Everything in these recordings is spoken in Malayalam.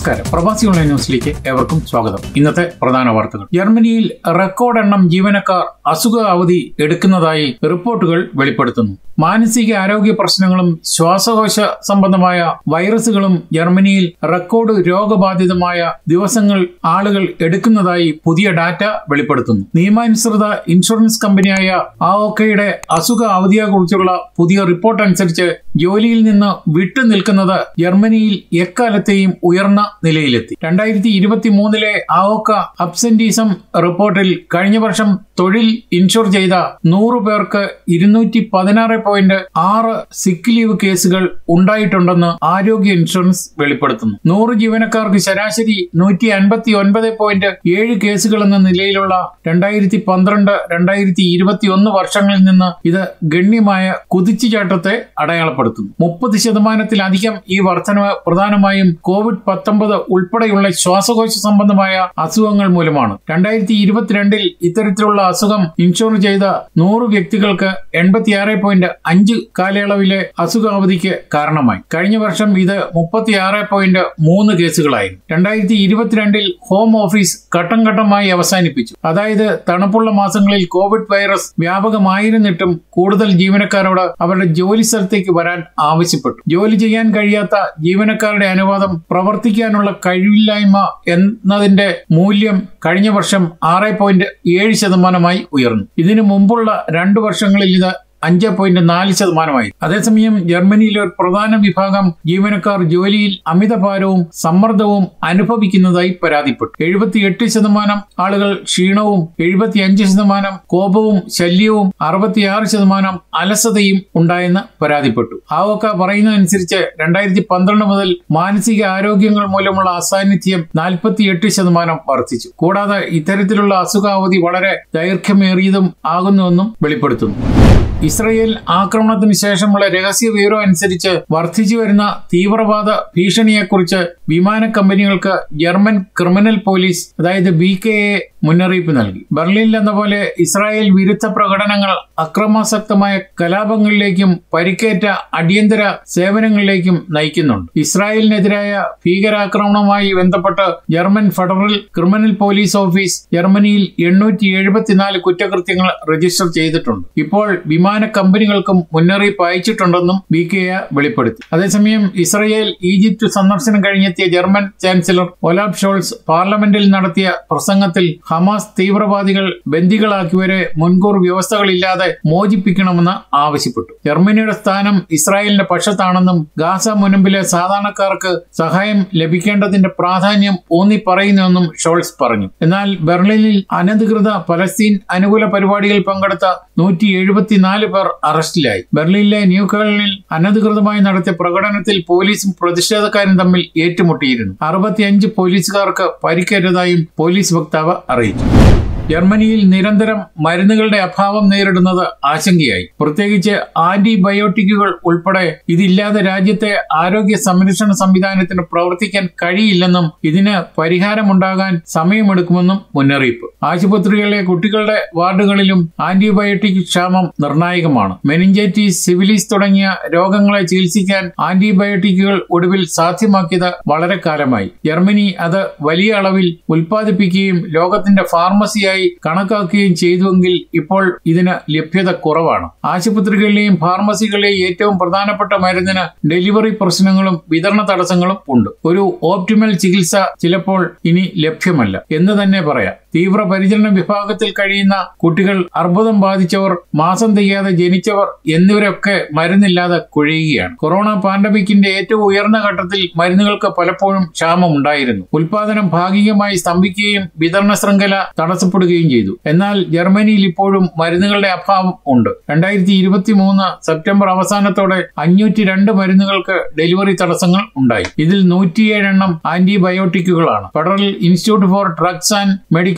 നമസ്കാരം പ്രവാസി ഓൺലൈൻ ന്യൂസിലേക്ക് ഏവർക്കും സ്വാഗതം ഇന്നത്തെ പ്രധാന വാർത്തകൾ ജർമ്മനിയിൽ റെക്കോർഡ് എണ്ണം ജീവനക്കാർ അസുഖ അവധി എടുക്കുന്നതായി റിപ്പോർട്ടുകൾ വെളിപ്പെടുത്തുന്നു മാനസിക ആരോഗ്യ പ്രശ്നങ്ങളും ശ്വാസകോശ സംബന്ധമായ വൈറസുകളും ജർമ്മനിയിൽ റെക്കോർഡ് രോഗബാധിതമായ ദിവസങ്ങൾ ആളുകൾ എടുക്കുന്നതായി പുതിയ ഡാറ്റ വെളിപ്പെടുത്തുന്നു നിയമാനുസൃത ഇൻഷുറൻസ് കമ്പനിയായ ആഒക്കയുടെ അസുഖ അവധിയെക്കുറിച്ചുള്ള പുതിയ റിപ്പോർട്ട് അനുസരിച്ച് ജോലിയിൽ നിന്ന് വിട്ടു നിൽക്കുന്നത് ജർമ്മനിയിൽ എക്കാലത്തെയും ഉയർന്ന നിലയിലെത്തി രണ്ടായിരത്തി ഇരുപത്തി മൂന്നിലെ ആവോക്ക അബ്സെന്റീസം റിപ്പോർട്ടിൽ കഴിഞ്ഞ വർഷം തൊഴിൽ ഇൻഷുർ ചെയ്ത നൂറ് പേർക്ക് ഇരുന്നൂറ്റി പതിനാറ് പോയിന്റ് ആറ് സിക്ക് ലീവ് കേസുകൾ ഉണ്ടായിട്ടുണ്ടെന്ന് ആരോഗ്യ ഇൻഷുറൻസ് വെളിപ്പെടുത്തുന്നു നൂറ് ജീവനക്കാർക്ക് ശരാശരി നൂറ്റി അൻപത്തി ഒൻപത് പോയിന്റ് ഏഴ് കേസുകൾ എന്ന നിലയിലുള്ള രണ്ടായിരത്തി പന്ത്രണ്ട് രണ്ടായിരത്തി ഇരുപത്തി ഒന്ന് വർഷങ്ങളിൽ നിന്ന് ഇത് ഗണ്യമായ കുതിച്ചുചാട്ടത്തെ അടയാളപ്പെടുത്തുന്നു മുപ്പത് ശതമാനത്തിലധികം ഈ വർധനവ് പ്രധാനമായും കോവിഡ് പത്തൊമ്പത് ഉൾപ്പെടെയുള്ള ശ്വാസകോശ സംബന്ധമായ അസുഖങ്ങൾ മൂലമാണ് രണ്ടായിരത്തി ഇരുപത്തിരണ്ടിൽ ഇത്തരത്തിലുള്ള അസുഖം ഇൻഷുർ ചെയ്ത നൂറ് വ്യക്തികൾക്ക് എൺപത്തിയാറ് പോയിന്റ് അഞ്ച് കാലയളവിലെ അസുഖാവധിക്ക് കാരണമായി കഴിഞ്ഞ വർഷം ഇത് മുപ്പത്തിയാറ് പോയിന്റ് മൂന്ന് കേസുകളായിരുന്നു രണ്ടായിരത്തി ഇരുപത്തിരണ്ടിൽ ഹോം ഓഫീസ് ഘട്ടം ഘട്ടമായി അവസാനിപ്പിച്ചു അതായത് തണുപ്പുള്ള മാസങ്ങളിൽ കോവിഡ് വൈറസ് വ്യാപകമായിരുന്നിട്ടും കൂടുതൽ ജീവനക്കാരോട് അവരുടെ ജോലി സ്ഥലത്തേക്ക് വരാൻ ആവശ്യപ്പെട്ടു ജോലി ചെയ്യാൻ കഴിയാത്ത ജീവനക്കാരുടെ അനുവാദം പ്രവർത്തിക്കാനുള്ള കഴിവില്ലായ്മ എന്നതിന്റെ മൂല്യം കഴിഞ്ഞ വർഷം ആറ് പോയിന്റ് ഏഴ് ശതമാനമായി ഉയർന്നു ഇതിനു മുമ്പുള്ള രണ്ടു വർഷങ്ങളിൽ ഇത് അഞ്ച് പോയിന്റ് നാല് ശതമാനമായി അതേസമയം ജർമ്മനിയിലെ ഒരു പ്രധാന വിഭാഗം ജീവനക്കാർ ജോലിയിൽ അമിതഭാരവും സമ്മർദ്ദവും അനുഭവിക്കുന്നതായി പരാതിപ്പെട്ടു എഴുപത്തിയെട്ട് ശതമാനം ആളുകൾ ക്ഷീണവും എഴുപത്തിയഞ്ച് ശതമാനം കോപവും ശല്യവും അറുപത്തിയാറ് ശതമാനം അലസതയും ഉണ്ടായെന്ന് പരാതിപ്പെട്ടു ആവൊക്ക പറയുന്നതനുസരിച്ച് രണ്ടായിരത്തി പന്ത്രണ്ട് മുതൽ മാനസിക ആരോഗ്യങ്ങൾ മൂലമുള്ള അസാന്നിധ്യം നാൽപ്പത്തിയെട്ട് ശതമാനം വർദ്ധിച്ചു കൂടാതെ ഇത്തരത്തിലുള്ള അസുഖാവധി വളരെ ദൈർഘ്യമേറിയതും ആകുന്നുവെന്നും വെളിപ്പെടുത്തുന്നു ഇസ്രയേൽ ആക്രമണത്തിന് ശേഷമുള്ള രഹസ്യ വിവരം അനുസരിച്ച് വർദ്ധിച്ചു വരുന്ന തീവ്രവാദ ഭീഷണിയെക്കുറിച്ച് വിമാന കമ്പനികൾക്ക് ജർമ്മൻ ക്രിമിനൽ പോലീസ് അതായത് ബി കെ എ മുന്നറിയിപ്പ് നൽകി ബെർലിനിൽ എന്ന പോലെ ഇസ്രായേൽ വിരുദ്ധ പ്രകടനങ്ങൾ അക്രമാസക്തമായ കലാപങ്ങളിലേക്കും പരിക്കേറ്റ അടിയന്തര സേവനങ്ങളിലേക്കും നയിക്കുന്നുണ്ട് ഇസ്രായേലിനെതിരായ ഭീകരാക്രമണവുമായി ബന്ധപ്പെട്ട് German federal criminal police office ജർമ്മനിയിൽ എണ്ണൂറ്റി എഴുപത്തിനാല് കുറ്റകൃത്യങ്ങൾ രജിസ്റ്റർ ചെയ്തിട്ടുണ്ട് ഇപ്പോൾ വിമാന കമ്പനികൾക്കും മുന്നറിയിപ്പ് അയച്ചിട്ടുണ്ടെന്നും ബി കെ എ വെളിപ്പെടുത്തി അതേസമയം ഇസ്രയേൽ ഈജിപ്ത് സന്ദർശനം കഴിഞ്ഞെത്തിയ ജർമ്മൻ ചാൻസലർ ഒലാബ് ഷോൾസ് പാർലമെന്റിൽ നടത്തിയ പ്രസംഗത്തിൽ ഹമാസ് തീവ്രവാദികൾ ബന്ദികളാക്കിയവരെ മുൻകൂർ വ്യവസ്ഥകളില്ലാതെ മോചിപ്പിക്കണമെന്ന് ആവശ്യപ്പെട്ടു ജർമ്മനിയുടെ സ്ഥാനം ഇസ്രായേലിന്റെ പക്ഷത്താണെന്നും ഗാസ മുനമ്പിലെ സാധാരണക്കാർക്ക് സഹായം ലഭിക്കേണ്ടതിന്റെ പ്രാധാന്യം ഊന്നി പറയുന്നുവെന്നും ഷോൾസ് പറഞ്ഞു എന്നാൽ ബെർലിനിൽ അനധികൃത പലസ്തീൻ അനുകൂല പരിപാടികളിൽ പങ്കെടുത്ത നൂറ്റി എഴുപത്തിനാല് പേർ അറസ്റ്റിലായി ബെർലിനിലെ ന്യൂ കേളിൽ അനധികൃതമായി നടത്തിയ പ്രകടനത്തിൽ പോലീസും പ്രതിഷേധക്കാരും തമ്മിൽ ഏറ്റുമുട്ടിയിരുന്നു അറുപത്തിയഞ്ച് പോലീസുകാർക്ക് പരിക്കേറ്റതായും പോലീസ് വക്താവ് അറിയിച്ചു ജർമ്മനിയിൽ നിരന്തരം മരുന്നുകളുടെ അഭാവം നേരിടുന്നത് ആശങ്കയായി പ്രത്യേകിച്ച് ആന്റിബയോട്ടിക്കുകൾ ഉൾപ്പെടെ ഇതില്ലാതെ രാജ്യത്തെ ആരോഗ്യ സംരക്ഷണ സംവിധാനത്തിന് പ്രവർത്തിക്കാൻ കഴിയില്ലെന്നും ഇതിന് പരിഹാരമുണ്ടാകാൻ സമയമെടുക്കുമെന്നും മുന്നറിയിപ്പ് ആശുപത്രികളിലെ കുട്ടികളുടെ വാർഡുകളിലും ആന്റിബയോട്ടിക് ക്ഷാമം നിർണായകമാണ് മെനിഞ്ചൈറ്റിസ് സിവിലിസ് തുടങ്ങിയ രോഗങ്ങളെ ചികിത്സിക്കാൻ ആന്റിബയോട്ടിക്കുകൾ ഒടുവിൽ സാധ്യമാക്കിയത് വളരെ കാലമായി ജർമ്മനി അത് വലിയ അളവിൽ ഉൽപ്പാദിപ്പിക്കുകയും ലോകത്തിന്റെ ഫാർമസിയായി കണക്കാക്കുകയും ചെയ്തുവെങ്കിൽ ഇപ്പോൾ ഇതിന് ലഭ്യത കുറവാണ് ആശുപത്രികളിലെയും ഫാർമസികളിലെയും ഏറ്റവും പ്രധാനപ്പെട്ട മരുന്നിന് ഡെലിവറി പ്രശ്നങ്ങളും വിതരണ തടസ്സങ്ങളും ഉണ്ട് ഒരു ഓപ്റ്റിമൽ ചികിത്സ ചിലപ്പോൾ ഇനി ലഭ്യമല്ല എന്ന് തന്നെ പറയാം തീവ്രപരിചരണ വിഭാഗത്തിൽ കഴിയുന്ന കുട്ടികൾ അർബുദം ബാധിച്ചവർ മാസം തികയാതെ ജനിച്ചവർ എന്നിവരൊക്കെ മരുന്നില്ലാതെ കുഴയുകയാണ് കൊറോണ പാൻഡമിക്കിന്റെ ഏറ്റവും ഉയർന്ന ഘട്ടത്തിൽ മരുന്നുകൾക്ക് പലപ്പോഴും ക്ഷാമമുണ്ടായിരുന്നു ഉൽപാദനം ഭാഗികമായി സ്തംഭിക്കുകയും വിതരണ ശൃംഖല തടസ്സപ്പെടുകയും ചെയ്തു എന്നാൽ ജർമ്മനിയിൽ ഇപ്പോഴും മരുന്നുകളുടെ അഭാവം ഉണ്ട് രണ്ടായിരത്തി ഇരുപത്തി മൂന്ന് സെപ്റ്റംബർ അവസാനത്തോടെ അഞ്ഞൂറ്റി രണ്ട് മരുന്നുകൾക്ക് ഡെലിവറി തടസ്സങ്ങൾ ഉണ്ടായി ഇതിൽ നൂറ്റിയേഴ് എണ്ണം ആന്റിബയോട്ടിക്കുകളാണ് federal institute for drugs and medical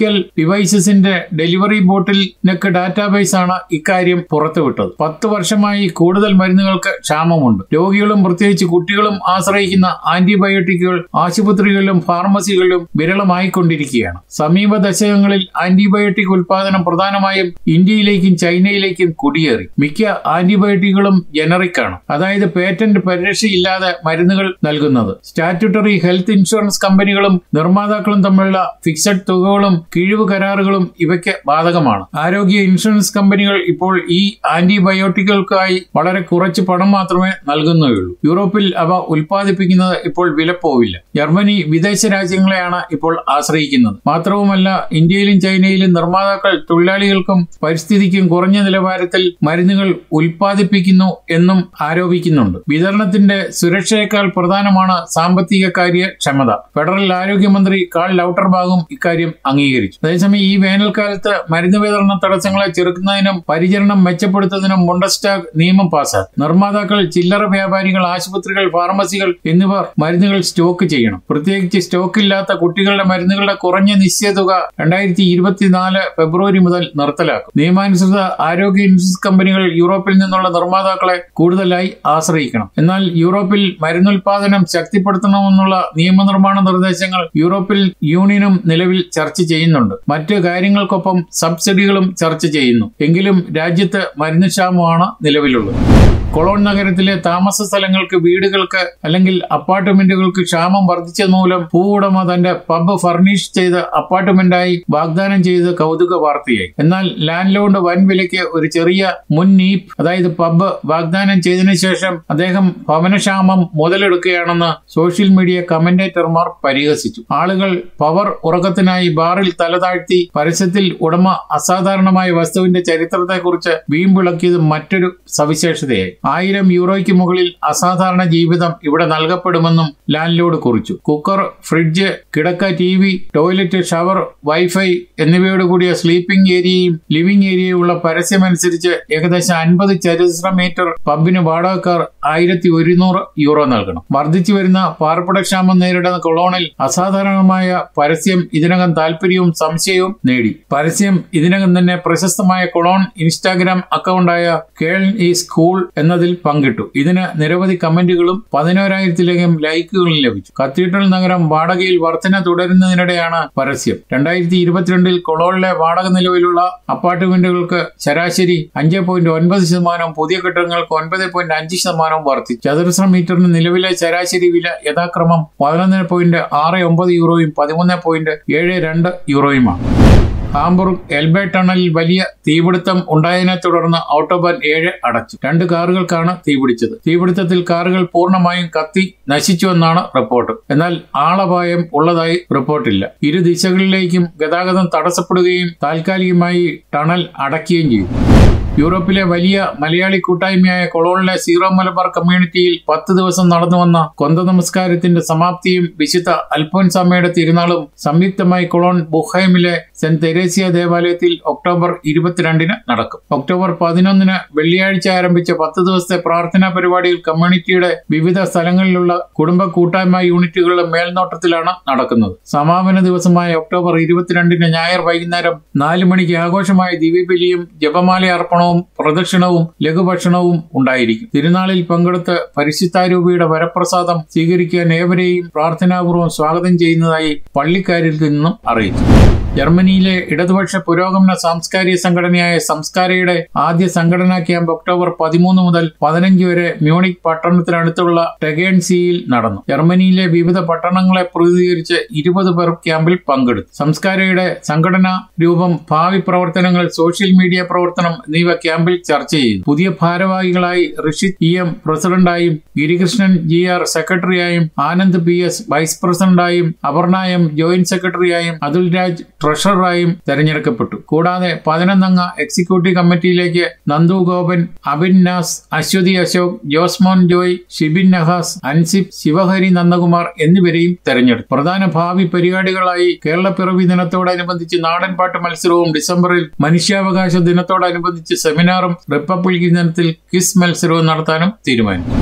medical ഡിവൈസസിന്റെ ഡെലിവറി ബോട്ടിൽനെക്ക് ഡാറ്റാബേസ് ആണ് ഇക്കാര്യം പുറത്തുവിട്ടത് പത്ത് വർഷമായി കൂടുതൽ മരുന്നുകൾക്ക് ക്ഷാമമുണ്ട് രോഗികളും പ്രത്യേകിച്ച് കുട്ടികളും ആശ്രയിക്കുന്ന ആന്റിബയോട്ടിക്കുകൾ ആശുപത്രികളിലും ഫാർമസികളിലും വിരളമായിക്കൊണ്ടിരിക്കുകയാണ് സമീപ ദശകങ്ങളിൽ ആന്റിബയോട്ടിക് ഉൽപാദനം പ്രധാനമായും ഇന്ത്യയിലേക്കും ചൈനയിലേക്കും കുടിയേറി മിക്ക ആന്റിബയോട്ടിക്കുകളും ജനറിക് ആണ് അതായത് പേറ്റന്റ് പരിരക്ഷയില്ലാതെ മരുന്നുകൾ നൽകുന്നത് സ്റ്റാറ്റ്യൂട്ടറി ഹെൽത്ത് ഇൻഷുറൻസ് കമ്പനികളും നിർമ്മാതാക്കളും തമ്മിലുള്ള ഫിക്സഡ് തുകകളും കിഴിവ് കരാറുകളും ഇവയ്ക്ക് ബാധകമാണ് ആരോഗ്യ ഇൻഷുറൻസ് കമ്പനികൾ ഇപ്പോൾ ഈ ആന്റിബയോട്ടിക്കുകൾക്കായി വളരെ കുറച്ച് പണം മാത്രമേ നൽകുന്നുള്ളൂ യൂറോപ്പിൽ അവ ഉൽപ്പാദിപ്പിക്കുന്നത് ഇപ്പോൾ വിലപ്പോവില്ല ജർമ്മനി വിദേശ രാജ്യങ്ങളെയാണ് ഇപ്പോൾ ആശ്രയിക്കുന്നത് മാത്രവുമല്ല ഇന്ത്യയിലും ചൈനയിലും നിർമ്മാതാക്കൾ തൊഴിലാളികൾക്കും പരിസ്ഥിതിക്കും കുറഞ്ഞ നിലവാരത്തിൽ മരുന്നുകൾ ഉൽപ്പാദിപ്പിക്കുന്നു എന്നും ആരോപിക്കുന്നുണ്ട് വിതരണത്തിന്റെ സുരക്ഷയേക്കാൾ പ്രധാനമാണ് സാമ്പത്തിക കാര്യക്ഷമത ഫെഡറൽ ആരോഗ്യമന്ത്രി കാൾ ലൌട്ടർബാഗും ഇക്കാര്യം അംഗീകരിച്ചു അതേസമയം ഈ വേനൽക്കാലത്ത് മരുന്ന് വിതരണ തടസ്സങ്ങളെ ചെറുക്കുന്നതിനും പരിചരണം മെച്ചപ്പെടുത്തുന്നതിനും മുണ്ടസ്റ്റാഗ് നിയമം പാസാക്കി നിർമ്മാതാക്കൾ ചില്ലറ വ്യാപാരികൾ ആശുപത്രികൾ ഫാർമസികൾ എന്നിവർ മരുന്നുകൾ സ്റ്റോക്ക് ചെയ്യണം പ്രത്യേകിച്ച് സ്റ്റോക്കില്ലാത്ത കുട്ടികളുടെ മരുന്നുകളുടെ കുറഞ്ഞ നിശ്ചയ തുക രണ്ടായിരത്തി ഇരുപത്തിനാല് ഫെബ്രുവരി മുതൽ നിർത്തലാക്കും നിയമാനുസൃത ആരോഗ്യ ഇൻഷുറൻസ് കമ്പനികൾ യൂറോപ്പിൽ നിന്നുള്ള നിർമ്മാതാക്കളെ കൂടുതലായി ആശ്രയിക്കണം എന്നാൽ യൂറോപ്പിൽ മരുന്നുൽപാദനം ശക്തിപ്പെടുത്തണമെന്നുള്ള നിയമനിർമ്മാണ നിർദ്ദേശങ്ങൾ യൂറോപ്പിൽ യൂണിയനും നിലവിൽ ചർച്ച ചെയ്യുന്നുണ്ട് മറ്റ് കാര്യങ്ങൾക്കൊപ്പം സബ്സിഡികളും ചർച്ച ചെയ്യുന്നു എങ്കിലും രാജ്യത്ത് മരുന്ന് ക്ഷാമമാണ് നിലവിലുള്ളത് കൊളോൺ നഗരത്തിലെ താമസ സ്ഥലങ്ങൾക്ക് വീടുകൾക്ക് അല്ലെങ്കിൽ അപ്പാർട്ട്മെന്റുകൾക്ക് ക്ഷാമം വർദ്ധിച്ചത് മൂലം ഭൂവുടമ തന്റെ പബ് ഫർണിഷ് ചെയ്ത് അപ്പാർട്ട്മെന്റായി വാഗ്ദാനം ചെയ്ത് കൗതുക വാർത്തയായി എന്നാൽ ലാൻഡ് ലോഡ് വൻ വിലയ്ക്ക് ഒരു ചെറിയ മുൻ നീപ്പ് അതായത് പബ് വാഗ്ദാനം ചെയ്തതിനു ശേഷം അദ്ദേഹം ഭവനക്ഷാമം മുതലെടുക്കുകയാണെന്ന് സോഷ്യൽ മീഡിയ കമന്റേറ്റർമാർ പരിഹസിച്ചു ആളുകൾ പവർ ഉറക്കത്തിനായി ബാറിൽ തലതാഴ്ത്തി പരസ്യത്തിൽ ഉടമ അസാധാരണമായ വസ്തുവിന്റെ ചരിത്രത്തെക്കുറിച്ച് വീമ്പിളക്കിയത് മറ്റൊരു സവിശേഷതയായി ആയിരം യൂറോയ്ക്ക് മുകളിൽ അസാധാരണ ജീവിതം ഇവിടെ നൽകപ്പെടുമെന്നും ലാൻഡ് ലോഡ് കുറിച്ചു കുക്കർ ഫ്രിഡ്ജ് കിടക്ക T V toilet shower wifi എന്നിവയോട് കൂടിയ സ്ലീപ്പിംഗ് ഏരിയയും ലിവിംഗ് ഏരിയയും ഉള്ള പരസ്യമനുസരിച്ച് ഏകദേശം അൻപത് ചതുരശ്ര മീറ്റർ പബിന് വാടകക്കാർ ആയിരത്തി ഒരുന്നൂറ് യൂറോ നൽകണം വർദ്ധിച്ചു വരുന്ന പാർപ്പിടക്ഷാമം നേരിടുന്ന കൊളോണിൽ അസാധാരണമായ പരസ്യം ഇതിനകം താല്പര്യവും സംശയവും നേടി പരസ്യം ഇതിനകം തന്നെ പ്രശസ്തമായ കൊളോൺ ഇൻസ്റ്റാഗ്രാം അക്കൗണ്ടായ കേൾ ഈ സ്കൂൾ എന്നതിൽ പങ്കിട്ടു ഇതിന് നിരവധി കമന്റുകളും പതിനോരായിരത്തിലധികം ലൈക്കുകളും ലഭിച്ചു കത്തീഡ്രൽ നഗരം വാടകയിൽ വർധന തുടരുന്നതിനിടെയാണ് പരസ്യം രണ്ടായിരത്തി ഇരുപത്തിരണ്ടിൽ കൊളോണിലെ വാടക നിലവിലുള്ള അപ്പാർട്ട്മെന്റുകൾക്ക് ശരാശരി അഞ്ച് പോയിന്റ് ഒൻപത് ശതമാനം പുതിയ കെട്ടിടങ്ങൾക്ക് ഒൻപത് പോയിന്റ് അഞ്ച് ശതമാനം വർദ്ധിച്ചു ചതുരശ്ര മീറ്ററിന് നിലവിലെ ശരാശരി വില യഥാക്രമം പതിനൊന്ന് പോയിന്റ് ആറ് ഒമ്പത് യൂറോയും പതിമൂന്ന് പോയിന്റ് ഏഴ് രണ്ട് യൂറോയുമാണ് ഹാംബുർഗ് എൽബെ ടണലിൽ വലിയ തീപിടുത്തം ഉണ്ടായതിനെ തുടർന്ന് ഓട്ടോബാൻ ഏഴ് അടച്ചു രണ്ട് കാറുകൾക്കാണ് തീപിടിച്ചത് തീപിടുത്തത്തിൽ കാറുകൾ പൂർണ്ണമായും കത്തി നശിച്ചുവെന്നാണ് റിപ്പോർട്ട് എന്നാൽ ആളപായം ഉള്ളതായി റിപ്പോർട്ടില്ല ഇരു ദിശകളിലേക്കും ഗതാഗതം തടസ്സപ്പെടുകയും താൽക്കാലികമായി ടണൽ അടയ്ക്കുകയും ചെയ്തു യൂറോപ്പിലെ വലിയ മലയാളി കൂട്ടായ്മയായ കൊളോണിലെ സീറോ മലബാർ കമ്മ്യൂണിറ്റിയിൽ പത്ത് ദിവസം നടന്നു വന്ന കൊന്ത നമസ്കാരത്തിന്റെ സമാപ്തിയും വിശുദ്ധ അൽഫോൻസാമയുടെ തിരുനാളും സംയുക്തമായി കൊളോൺ ബുഹൈമിലെ സെന്റ് തെരേസിയ ദേവാലയത്തിൽ ഒക്ടോബർ ഇരുപത്തിരണ്ടിന് നടക്കും ഒക്ടോബർ പതിനൊന്നിന് വെള്ളിയാഴ്ച ആരംഭിച്ച പത്ത് ദിവസത്തെ പ്രാർത്ഥനാ പരിപാടിയിൽ കമ്മ്യൂണിറ്റിയുടെ വിവിധ സ്ഥലങ്ങളിലുള്ള കുടുംബ കൂട്ടായ്മ യൂണിറ്റുകളുടെ മേൽനോട്ടത്തിലാണ് നടക്കുന്നത് സമാപന ദിവസമായ ഒക്ടോബർ ഇരുപത്തിരണ്ടിന് ഞായർ വൈകുന്നേരം നാല് മണിക്ക് ആഘോഷമായ ദിവ്യബലിയും ജപമാല അർപ്പണവും പ്രദക്ഷിണവും ലഘുഭക്ഷണവും ഉണ്ടായിരിക്കും തിരുനാളിൽ പങ്കെടുത്ത് പരിശുദ്ധാരൂപിയുടെ വരപ്രസാദം സ്വീകരിക്കാൻ ഏവരെയും പ്രാർത്ഥനാപൂർവ്വം സ്വാഗതം ചെയ്യുന്നതായി പള്ളിക്കാരിൽ നിന്നും അറിയിച്ചു ജർമ്മനിയിലെ ഇടതുപക്ഷ പുരോഗമന സാംസ്കാരിക സംഘടനയായ സംസ്കാരയുടെ ആദ്യ സംഘടനാ ക്യാമ്പ് ഒക്ടോബർ പതിമൂന്ന് മുതൽ പതിനഞ്ച് വരെ മ്യൂണിക് പട്ടണത്തിനടുത്തുള്ള ടെഗേൺസിയിൽ നടന്നു ജർമ്മനിയിലെ വിവിധ പട്ടണങ്ങളെ പ്രതിനിധീകരിച്ച് ഇരുപത് പേർ ക്യാമ്പിൽ പങ്കെടുത്തു സംസ്കാരയുടെ സംഘടനാ രൂപം ഭാവി പ്രവർത്തനങ്ങൾ സോഷ്യൽ മീഡിയ പ്രവർത്തനം എന്നിവ ക്യാമ്പിൽ ചർച്ച ചെയ്തു പുതിയ ഭാരവാഹികളായി ഋഷിത് ഇ എം പ്രസിഡന്റായും ഗിരികൃഷ്ണൻ ജി ആർ സെക്രട്ടറിയായും ആനന്ദ് പി എസ് വൈസ് പ്രസിഡന്റായും അപർണ എം ജോയിന്റ് സെക്രട്ടറിയായും അതുൽ രാജ് ട്രഷററായും തെരഞ്ഞെടുക്കപ്പെട്ടു കൂടാതെ പതിനൊന്നംഗ എക്സിക്യൂട്ടീവ് കമ്മിറ്റിയിലേക്ക് നന്ദു ഗോപൻ അബിൻ നാസ് അശ്വതി അശോക് ജോസ്മോൻ ജോയ് ഷിബിൻ നഹാസ് അൻസിബ് ശിവഹരി നന്ദകുമാർ എന്നിവരെയും തെരഞ്ഞെടുത്തു പ്രധാന ഭാവി പരിപാടികളായി കേരളപ്പിറവി ദിനത്തോടനുബന്ധിച്ച് നാടൻപാട്ട് മത്സരവും ഡിസംബറിൽ മനുഷ്യാവകാശ ദിനത്തോടനുബന്ധിച്ച് സെമിനാറും റിപ്പബ്ലിക് ദിനത്തിൽ ക്വിസ് മത്സരവും നടത്താനും തീരുമാനിച്ചു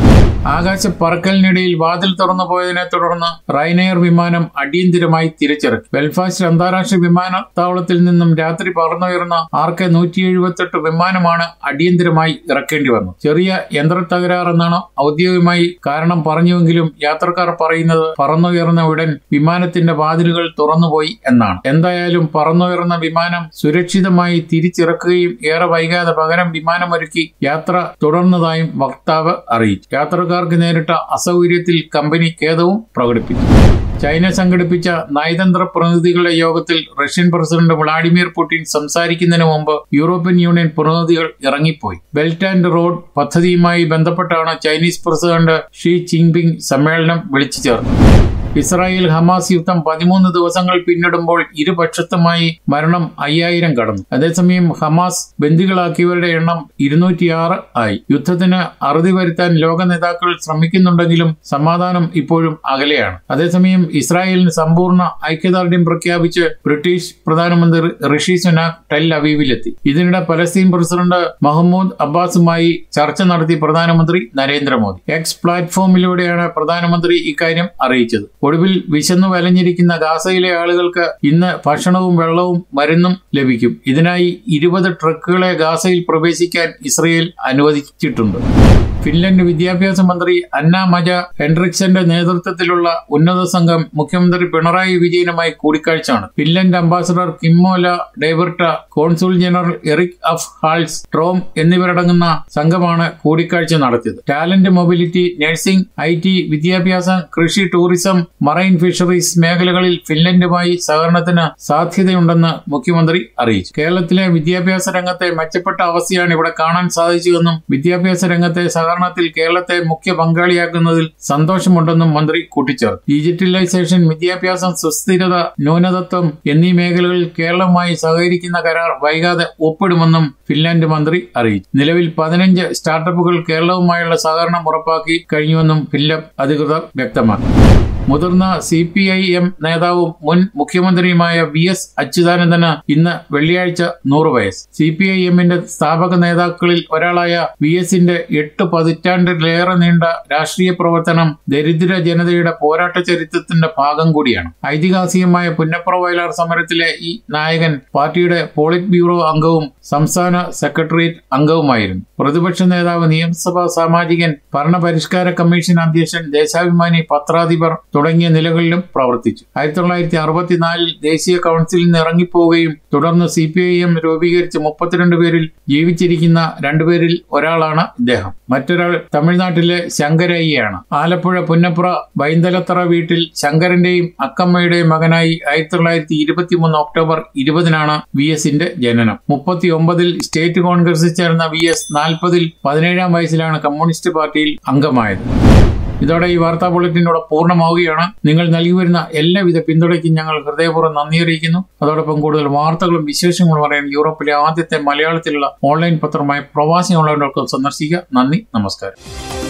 ആകാശ പറക്കലിനിടയിൽ വാതിൽ തുറന്നു പോയതിനെ തുടർന്ന് റൈനെയർ വിമാനം അടിയന്തിരമായി തിരിച്ചിറക്കി ബെൽഫാസ്റ്റ് അന്താരാഷ്ട്ര വിമാനത്താവളത്തിൽ നിന്നും രാത്രി പറന്നുയർന്ന ആർ കെ നൂറ്റി എഴുപത്തെട്ട് വിമാനമാണ് അടിയന്തിരമായി ഇറക്കേണ്ടി വന്നത് ചെറിയ യന്ത്ര തകരാറെന്നാണ് ഔദ്യോഗികമായി കാരണം പറഞ്ഞുവെങ്കിലും യാത്രക്കാർ പറയുന്നത് പറന്നുയർന്ന ഉടൻ വിമാനത്തിന്റെ വാതിലുകൾ തുറന്നുപോയി എന്നാണ് എന്തായാലും പറന്നുയർന്ന വിമാനം സുരക്ഷിതമായി തിരിച്ചിറക്കുകയും ഏറെ വൈകാതെ പകരം വിമാനമൊരുക്കി യാത്ര തുടർന്നതായും വക്താവ് അറിയിച്ചു യാത്രക്കാർക്ക് നേരിട്ട അസൗകര്യത്തിൽ കമ്പനി ഖേദവും പ്രകടിപ്പിച്ചു ചൈന സംഘടിപ്പിച്ച നയതന്ത്ര പ്രതിനിധികളുടെ യോഗത്തിൽ റഷ്യൻ പ്രസിഡന്റ് വ്ളാഡിമിർ പുടിൻ സംസാരിക്കുന്നതിന് മുമ്പ് യൂറോപ്യൻ യൂണിയൻ പ്രതിനിധികൾ ഇറങ്ങിപ്പോയി ബെൽറ്റ് ആൻഡ് റോഡ് പദ്ധതിയുമായി ബന്ധപ്പെട്ടാണ് ചൈനീസ് പ്രസിഡന്റ് ഷീ ജിൻപിങ് സമ്മേളനം വിളിച്ചു ചേർത്തത് ഇസ്രായേൽ ഹമാസ് യുദ്ധം പതിമൂന്ന് ദിവസങ്ങൾ പിന്നിടുമ്പോൾ ഇരുപക്ഷത്തുമായി മരണം അയ്യായിരം കടന്നു അതേസമയം ഹമാസ് ബന്ദികളാക്കിയവരുടെ എണ്ണം ഇരുന്നൂറ്റിയാറ് ആയി യുദ്ധത്തിന് അറുതി വരുത്താൻ ലോക നേതാക്കൾ ശ്രമിക്കുന്നുണ്ടെങ്കിലും സമാധാനം ഇപ്പോഴും അകലെയാണ് അതേസമയം ഇസ്രായേലിന് സമ്പൂർണ്ണ ഐക്യദാർഢ്യം പ്രഖ്യാപിച്ച് ബ്രിട്ടീഷ് പ്രധാനമന്ത്രി ഋഷി സുനാക് ടെൽ അവീവിലെത്തി ഇതിനിടെ പലസ്തീൻ പ്രസിഡന്റ് മഹമ്മൂദ് അബ്ബാസുമായി ചർച്ച നടത്തി പ്രധാനമന്ത്രി നരേന്ദ്രമോദി എക്സ് പ്ലാറ്റ്ഫോമിലൂടെയാണ് പ്രധാനമന്ത്രി ഇക്കാര്യം അറിയിച്ചത് ഒടുവിൽ വിശന്നു വലഞ്ഞിരിക്കുന്ന ഗാസയിലെ ആളുകൾക്ക് ഇന്ന് ഭക്ഷണവും വെള്ളവും മരുന്നും ലഭിക്കും ഇതിനായി ഇരുപത് ട്രക്കുകളെ ഗാസയിൽ പ്രവേശിക്കാൻ ഇസ്രയേൽ അനുവദിച്ചിട്ടുണ്ട് ഫിൻലൻഡ് വിദ്യാഭ്യാസ മന്ത്രി അന്ന മജ ഹെൻറിക്സന്റെ നേതൃത്വത്തിലുള്ള ഉന്നത സംഘം മുഖ്യമന്ത്രി പിണറായി വിജയനുമായി കൂടിക്കാഴ്ച നടത്തി ഫിൻലൻഡ് അംബാസഡർ കിമ്മോല ഡേബർട്ട consul general Erik af Hallstrom എന്നിവരടങ്ങുന്ന സംഘമാണ് കൂടിക്കാഴ്ച നടത്തിയത് talent mobility nursing I T വിദ്യാഭ്യാസം കൃഷി ടൂറിസം മറൈൻ ഫിഷറീസ് മേഖലകളിൽ ഫിൻലൻഡുമായി സഹകരണത്തിന് സാധ്യതയുണ്ടെന്ന് മുഖ്യമന്ത്രി അറിയിച്ചു കേരളത്തിലെ വിദ്യാഭ്യാസ രംഗത്തെ മെച്ചപ്പെട്ട അവസ്ഥയാണ് ഇവിടെ കാണാൻ സാധിച്ചതെന്നും വിദ്യാഭ്യാസ രംഗത്തെ സഹകരണത്തിൽ കേരളത്തെ മുഖ്യ പങ്കാളിയാക്കുന്നതിൽ സന്തോഷമുണ്ടെന്നും മന്ത്രി കൂട്ടിച്ചേർത്തു ഡിജിറ്റലൈസേഷൻ വിദ്യാഭ്യാസം സുസ്ഥിരത ന്യൂനതത്വം എന്നീ മേഖലകളിൽ കേരളവുമായി സഹകരിക്കുന്ന കരാർ വൈകാതെ ഒപ്പിടുമെന്നും ഫിൻലാൻഡ് മന്ത്രി അറിയിച്ചു നിലവിൽ പതിനഞ്ച് സ്റ്റാർട്ടപ്പുകൾ കേരളവുമായുള്ള സഹകരണം ഉറപ്പാക്കി കഴിഞ്ഞുവെന്നും ഫിൻലബ് അധികൃതർ വ്യക്തമാക്കി മുതിർന്ന സി പി ഐ എം നേതാവും മുൻ മുഖ്യമന്ത്രിയുമായ വി എസ് അച്യുതാനന്ദന് ഇന്ന് വെള്ളിയാഴ്ച നൂറ് വയസ്സ് സി പി ഐ എമ്മിന്റെ സ്ഥാപക നേതാക്കളിൽ ഒരാളായ വി എസിന്റെ എട്ട് പതിറ്റാണ്ടിലേറെ നീണ്ട രാഷ്ട്രീയ പ്രവർത്തനം ദരിദ്ര ജനതയുടെ പോരാട്ട ചരിത്രത്തിന്റെ ഭാഗം കൂടിയാണ് ഐതിഹാസികമായ പുന്നപ്ര വയലാർ സമരത്തിലെ ഈ നായകൻ പാർട്ടിയുടെ പോളിറ്റ് ബ്യൂറോ അംഗവും സംസ്ഥാന സെക്രട്ടേറിയറ്റ് അംഗവുമായിരുന്നു പ്രതിപക്ഷ നേതാവ് നിയമസഭാ സാമാജികൻ ഭരണപരിഷ്കാര കമ്മീഷൻ അധ്യക്ഷൻ ദേശാഭിമാനി പത്രാധിപർ തുടങ്ങിയ നിലകളിലും പ്രവർത്തിച്ചു ആയിരത്തി തൊള്ളായിരത്തി അറുപത്തിനാലിൽ ദേശീയ കൗൺസിലിൽ നിന്ന് ഇറങ്ങിപ്പോവുകയും തുടർന്ന് സി പി ഐ എം രൂപീകരിച്ച് മുപ്പത്തിരണ്ട് പേരിൽ ജീവിച്ചിരിക്കുന്ന രണ്ടുപേരിൽ ഒരാളാണ് ഇദ്ദേഹം മറ്റൊരാൾ തമിഴ്നാട്ടിലെ ശങ്കരയ്യയാണ് ആലപ്പുഴ പുന്നപ്ര ബൈന്തലത്തറ വീട്ടിൽ ശങ്കരന്റെയും അക്കമ്മയുടെയും മകനായി ആയിരത്തി തൊള്ളായിരത്തി ഇരുപത്തിമൂന്ന് ഒക്ടോബർ ഇരുപതിനാണ് വി എസിന്റെ ജനനം മുപ്പത്തി ഒമ്പതിൽ സ്റ്റേറ്റ് കോൺഗ്രസിൽ ചേർന്ന വി എസ് നാൽപ്പതിൽ പതിനേഴാം വയസ്സിലാണ് കമ്മ്യൂണിസ്റ്റ് പാർട്ടിയിൽ അംഗമായത് ഇതോടെ ഈ വാർത്താ ബുള്ളറ്റിനോട് പൂർണ്ണമാവുകയാണ് നിങ്ങൾ നൽകി വരുന്ന എല്ലാവിധ പിന്തുണയ്ക്കും ഞങ്ങൾ ഹൃദയപൂർവ്വം നന്ദി അറിയിക്കുന്നു അതോടൊപ്പം കൂടുതൽ വാർത്തകളും വിശേഷങ്ങളും പറയാൻ യൂറോപ്പിലെ ആദ്യത്തെ മലയാളത്തിലുള്ള ഓൺലൈൻ പത്രമായ പ്രവാസി ഓൺലൈൻ ഡോട്ട് കോം സന്ദർശിക്കുക നന്ദി നമസ്കാരം